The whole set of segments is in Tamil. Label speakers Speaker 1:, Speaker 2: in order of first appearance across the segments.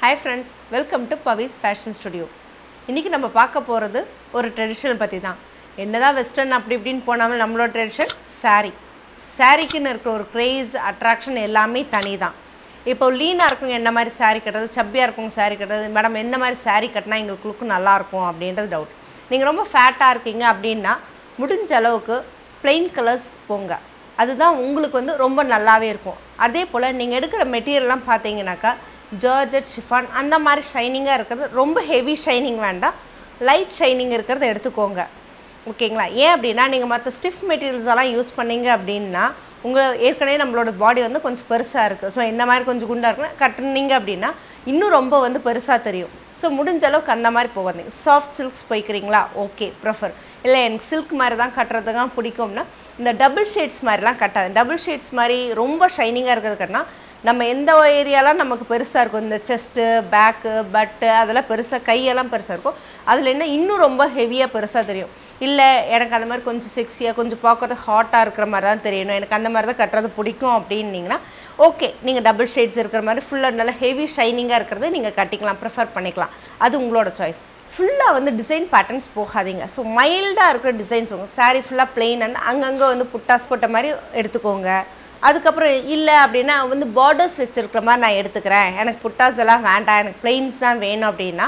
Speaker 1: hi friends welcome to Pavis fashion studio இன்றைக்கி நம்ம பார்க்க போகிறது ஒரு ட்ரெடிஷனல் பற்றி தான் என்னதான் வெஸ்டர்ன் அப்படி இப்படின்னு போனாலும் நம்மளோட ட்ரெடிஷன் saree சாரீக்குன்னு இருக்கிற ஒரு க்ரேஸ் அட்ராக்ஷன் எல்லாமே தனி தான் இப்போ லீனாக இருக்கவங்க என்ன மாதிரி saree கட்டுறது சப்பியாக இருக்கவங்க saree கட்டுறது மேடம் என்ன மாதிரி saree கட்டினா எங்களுக்கு லுக்கு நல்லாயிருக்கும் அப்படின்றது டவுட் நீங்கள் ரொம்ப ஃபேட்டாக இருக்கீங்க அப்படின்னா முடிஞ்ச அளவுக்கு plain கலர்ஸ் போங்க அதுதான் உங்களுக்கு வந்து ரொம்ப நல்லாவே இருக்கும் அதே போல் நீங்கள் எடுக்கிற மெட்டீரியல்லாம் பார்த்தீங்கன்னாக்கா ஜார்ஜெட் ஷிஃபான் அந்த மாதிரி ஷைனிங்காக இருக்கிறது ரொம்ப ஹெவி ஷைனிங் வேண்டாம் லைட் ஷைனிங் இருக்கிறத எடுத்துக்கோங்க ஓகேங்களா ஏன் அப்படின்னா நீங்கள் மற்ற ஸ்டிஃப் மெட்டீரியல்ஸ் எல்லாம் யூஸ் பண்ணீங்க அப்படின்னா உங்கள் ஏற்கனவே நம்மளோட பாடி வந்து கொஞ்சம் பெருசாக இருக்குது ஸோ இந்த மாதிரி கொஞ்சம் குண்டாக இருக்குன்னா கட்டுனீங்க அப்படின்னா இன்னும் ரொம்ப வந்து பெருசாக தெரியும் ஸோ முடிஞ்ச அளவுக்கு அந்த மாதிரி போகாதீங்க சாஃப்ட் சில்க்ஸ் போய்க்கிறீங்களா ஓகே ப்ரிஃபர் இல்லை எனக்கு சில்க் மாதிரி தான் கட்டுறது தான் பிடிக்கும்னா இந்த டபுள் ஷேட்ஸ் மாதிரிலாம் கட்டாது டபுள் ஷேட்ஸ் மாதிரி ரொம்ப ஷைனிங்காக இருக்கிறது கட்டினா நம்ம எந்த ஏரியாலாம் நமக்கு பெருசாக இருக்கும் இந்த செஸ்ட்டு பேக்கு பட்டு அதெல்லாம் பெருசாக கையெல்லாம் பெருசாக இருக்கும் அதில் என்ன இன்னும் ரொம்ப ஹெவியாக பெருசாக தெரியும் இல்லை எனக்கு அந்த மாதிரி கொஞ்சம் செக்ஸியாக கொஞ்சம் பார்க்கறது ஹாட்டாக இருக்கிற மாதிரி தான் தெரியணும் எனக்கு அந்த மாதிரி தான் கட்டுறது பிடிக்கும் அப்படின்னீங்கன்னா ஓகே நீங்கள் டபுள் ஷேட்ஸ் இருக்கிற மாதிரி ஃபுல்லாக நல்லா ஹெவி ஷைனிங்காக இருக்கிறது நீங்கள் கட்டிக்கலாம் ப்ரிஃபர் பண்ணிக்கலாம் அது உங்களோட சாய்ஸ் ஃபுல்லாக வந்து டிசைன் பேட்டர்ன்ஸ் போகாதீங்க ஸோ மைல்டாக இருக்கிற டிசைன்ஸ் உங்கள் saree ஃபுல்லாக plain வந்து அங்கங்கே வந்து புட்டாஸ் போட்ட மாதிரி எடுத்துக்கோங்க அதுக்கப்புறம் இல்லை அப்படின்னா வந்து பார்டர்ஸ் வச்சுருக்கிற மாதிரி நான் எடுத்துக்கிறேன் எனக்கு புட்டாஸ் எல்லாம் வேண்டாம் எனக்கு பிளெயின்ஸ் தான் வேணும் அப்படின்னா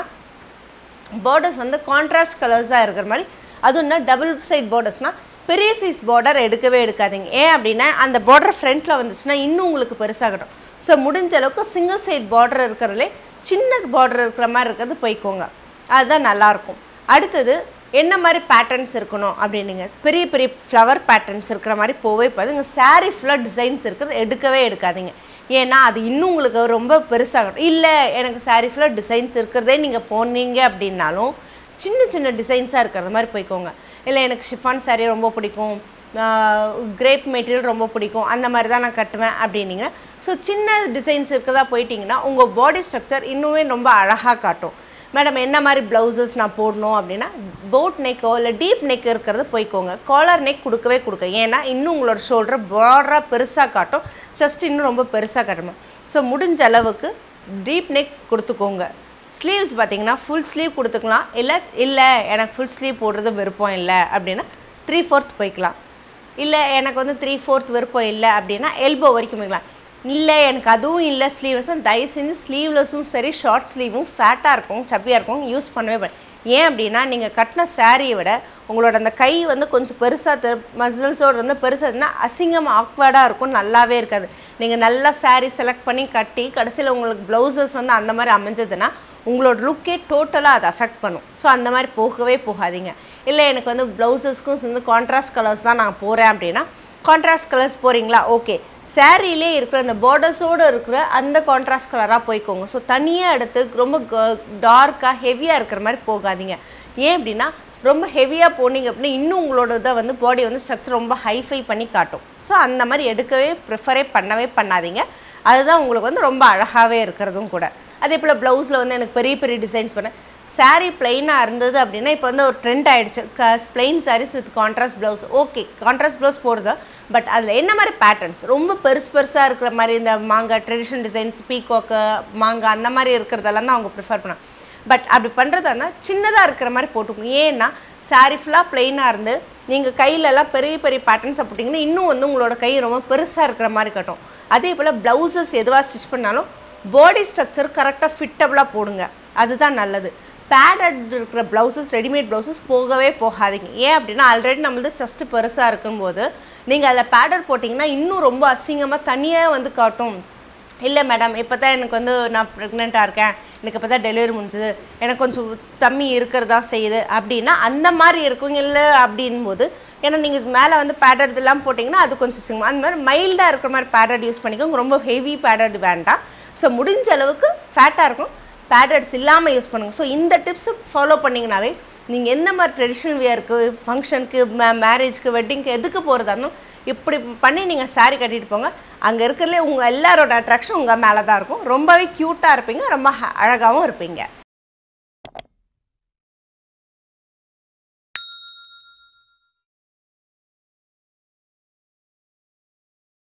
Speaker 1: பார்டர்ஸ் வந்து கான்ட்ராஸ்ட் கலர்ஸாக இருக்கிற மாதிரி அதுவும் டபுள் சைட் பார்டர்ஸ்னால் பெரிய சைஸ் பார்டர் எடுக்கவே எடுக்காதீங்க ஏன் அப்படின்னா அந்த பார்டர் ஃப்ரண்ட்டில் வந்துச்சுன்னா இன்னும் உங்களுக்கு பெருசாகட்டும் ஸோ முடிஞ்ச அளவுக்கு சிங்கிள் சைட் பார்டர் இருக்கிறதுலே சின்ன பார்டர் இருக்கிற மாதிரி இருக்கிறது போய்க்கோங்க அதுதான் நல்லாயிருக்கும் அடுத்தது என்ன மாதிரி பேட்டர்ன்ஸ் இருக்கணும் அப்படின்னுங்க பெரிய பெரிய ஃப்ளவர் பேட்டர்ன்ஸ் இருக்கிற மாதிரி போவே போகுது இங்கே saree ஃபுல்லாக டிசைன்ஸ் இருக்கிறது எடுக்கவே எடுக்காதீங்க ஏன்னா அது இன்னும் உங்களுக்கு ரொம்ப பெருசாகட்டும் இல்லை எனக்கு saree ஃபுல்லாக டிசைன்ஸ் இருக்கிறதே நீங்கள் போனீங்க அப்படின்னாலும் சின்ன சின்ன டிசைன்ஸாக இருக்கிற மாதிரி போய்க்கோங்க இல்லை எனக்கு ஷிஃபான் saree ரொம்ப பிடிக்கும் கிரேப் மெட்டீரியல் ரொம்ப பிடிக்கும் அந்த மாதிரி தான் நான் கட்டுவேன் அப்படின்னீங்கன்னா ஸோ சின்ன டிசைன்ஸ் இருக்கிறதா போயிட்டீங்கன்னா உங்கள் பாடி ஸ்ட்ரக்சர் இன்னுமே ரொம்ப அழகாக காட்டும் மேடம் என்ன மாதிரி ப்ளவுசஸ் நான் போடணும் அப்படின்னா போட் நெக்கோ இல்லை டீப் நெக் இருக்கிறது போய்க்கோங்க காலர் நெக் கொடுக்கவே கொடுக்க ஏன்னா இன்னும் உங்களோட ஷோல்டர் பார்டராக பெருசாக காட்டும் செஸ்ட் இன்னும் ரொம்ப பெருசாக காட்டணும் ஸோ முடிஞ்ச அளவுக்கு டீப் நெக் கொடுத்துக்கோங்க ஸ்லீவ்ஸ் பார்த்தீங்கன்னா ஃபுல் ஸ்லீவ் கொடுத்துக்கலாம் இல்லை இல்லை எனக்கு ஃபுல் ஸ்லீவ் போடுறது விருப்பம் இல்லை அப்படின்னா த்ரீ ஃபோர்த் போய்க்கலாம் இல்லை எனக்கு வந்து த்ரீ ஃபோர்த் விருப்பம் இல்லை அப்படின்னா எல்போ வரைக்கும் போய்க்கலாம் இல்லை எனக்கு அதுவும் இல்லை ஸ்லீவ்லெஸ்ஸும் தயவு செஞ்சு ஸ்லீவ்லெஸ்ஸும் சரி ஷார்ட் ஸ்லீவும் ஃபேட்டாக இருக்கும் சப்பியாக இருக்கும் யூஸ் பண்ணவே பண்ண ஏன் அப்படின்னா நீங்கள் கட்டின சாரியை விட உங்களோட அந்த கை வந்து கொஞ்சம் பெருசாக தெ மசில்ஸோடு வந்து பெருசாக இருந்தால் அசிங்கம் ஆக்வர்டாக இருக்கும் நல்லாவே இருக்காது நீங்கள் நல்லா saree செலக்ட் பண்ணி கட்டி கடைசியில் உங்களுக்கு ப்ளவுசஸ் வந்து அந்த மாதிரி அமைஞ்சதுன்னா உங்களோட லுக்கே டோட்டலாக அதை அஃபெக்ட் பண்ணும் ஸோ அந்த மாதிரி போகவே போகாதீங்க இல்லை எனக்கு வந்து ப்ளவுசஸ்க்கும் சேர்ந்து கான்ட்ராஸ்ட் கலர்ஸ் தான் நான் போகிறேன் அப்படின்னா கான்ட்ராஸ்ட் கலர்ஸ் போகிறீங்களா ஓகே சாரீலே இருக்கிற அந்த பார்டர்ஸோடு இருக்கிற அந்த கான்ட்ராஸ்ட் கலராக போய்க்கோங்க ஸோ தனியாக எடுத்து ரொம்ப டார்க்காக ஹெவியாக இருக்கிற மாதிரி போகாதீங்க ஏன் அப்படின்னா ரொம்ப ஹெவியாக போனீங்க அப்படின்னா இன்னும் உங்களோட இதை வந்து பாடி வந்து ஸ்ட்ரக்சர் ரொம்ப ஹைஃபை பண்ணி காட்டும் ஸோ அந்த மாதிரி எடுக்கவே ப்ரிஃபரே பண்ணவே பண்ணாதீங்க அதுதான் உங்களுக்கு வந்து ரொம்ப அழகாகவே இருக்கிறதும் கூட அதே போல் ப்ளவுஸில் வந்து எனக்கு பெரிய பெரிய டிசைன்ஸ் பண்ணேன் saree பிளெயினாக இருந்தது அப்படின்னா இப்போ வந்து ஒரு ட்ரெண்ட் ஆகிடுச்சு க plain sarees with contrast blouse okay contrast blouse போடுறது பட் அதில் என்ன மாதிரி பேட்டர்ன்ஸ் ரொம்ப பெருசு பெருசாக இருக்கிற மாதிரி இந்த மாங்காய் ட்ரெடிஷ்னல் டிசைன்ஸ் பீகாக்கு மாங்காய் அந்த மாதிரி இருக்கிறதெல்லாம் தான் அவங்க ப்ரிஃபர் பண்ணாங்க பட் அப்படி பண்ணுறதா இருந்தால் சின்னதாக இருக்கிற மாதிரி போட்டுக்கணும் ஏன்னா saree ஃபுல்லாக பிளெயினாக இருந்து நீங்கள் கையிலலாம் பெரிய பெரிய பேட்டர்ன்ஸ் போட்டிங்கன்னா இன்னும் வந்து உங்களோட கை ரொம்ப பெருசாக இருக்கிற மாதிரி கட்டும் அதே போல் ப்ளவுசஸ் எதுவாக ஸ்டிச் பண்ணாலும் பாடி ஸ்ட்ரக்சர் கரெக்டாக ஃபிட்டபுளாக போடுங்க அதுதான் நல்லது பேடட் இருக்கிற ப்ளவுசஸ் ரெடிமேட் ப்ளவுசஸ் போகவே போகாதீங்க ஏன் அப்படின்னா ஆல்ரெடி நம்மளது செஸ்ட்டு பெருசாக இருக்கும்போது நீங்கள் அதில் பேடர் போட்டிங்கன்னா இன்னும் ரொம்ப அசிங்கமாக தனியாக வந்து காட்டும் இல்லை மேடம் இப்போ தான் எனக்கு வந்து நான் ப்ரெக்னெண்ட்டாக இருக்கேன் எனக்கு இப்போ தான் டெலிவரி முடிஞ்சுது எனக்கு கொஞ்சம் தம்மி இருக்கிறதா செய்யுது அப்படின்னா அந்த மாதிரி இருக்குங்க இல்லை அப்படின்போது ஏன்னா நீங்கள் மேலே வந்து பேடர் இதெல்லாம் போட்டிங்கன்னா அது கொஞ்சம் சிங்கம் அந்த மாதிரி மைல்டாக இருக்கிற மாதிரி பேடட் யூஸ் பண்ணிக்கோங்க ரொம்ப ஹெவி பேடட் வேண்டாம் ஸோ முடிஞ்ச அளவுக்கு ஃபேட்டாக இருக்கும் பேடட்ஸ் இல்லாமல் யூஸ் பண்ணுங்கள் ஸோ இந்த டிப்ஸை ஃபாலோ பண்ணிங்கனாவே நீங்கள் எந்த மாதிரி ட்ரெடிஷ்னல் வியருக்கு ஃபங்க்ஷனுக்கு மே மேரேஜ்க்கு வெட்டிங்க்கு எதுக்கு போகிறதானோ இப்படி பண்ணி நீங்கள் saree கட்டிட்டு போங்க அங்கே இருக்கிறதுலே உங்கள் எல்லாரோட அட்ராக்ஷன் உங்கள் மேலே தான் இருக்கும் ரொம்பவே க்யூட்டாக இருப்பீங்க ரொம்ப அழகாகவும் இருப்பீங்க